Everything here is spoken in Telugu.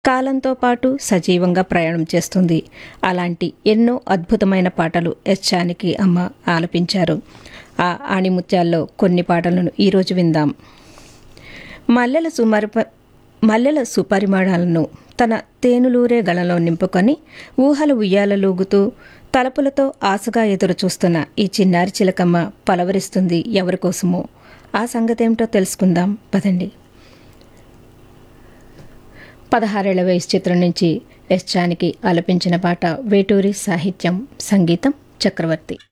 కాలంతో పాటు సజీవంగా ప్రయాణం చేస్తుంది అలాంటి ఎన్నో అద్భుతమైన పాటలు ఎస్ జానకి అమ్మ ఆలపించారు ఆ ఆణిముత్యాల్లో కొన్ని పాటలను ఈరోజు విందాం మల్లెల సుమరిప మల్లెల సుపరిమాణాలను తన తేనులూరే గళంలో నింపుకొని ఊహల ఉయ్యాలలూగుతూ తలపులతో ఆశగా ఎదురు చూస్తున్న ఈ చిన్నారి చిలకమ్మ పలవరిస్తుంది ఎవరికోసమో ఆ సంగతేమిటో తెలుసుకుందాం పదండి పదహారేళ్ల వయసు చిత్రం నుంచి ఎస్ జానకి ఆలపించిన పాట వేటూరి సాహిత్యం సంగీతం చక్రవర్తి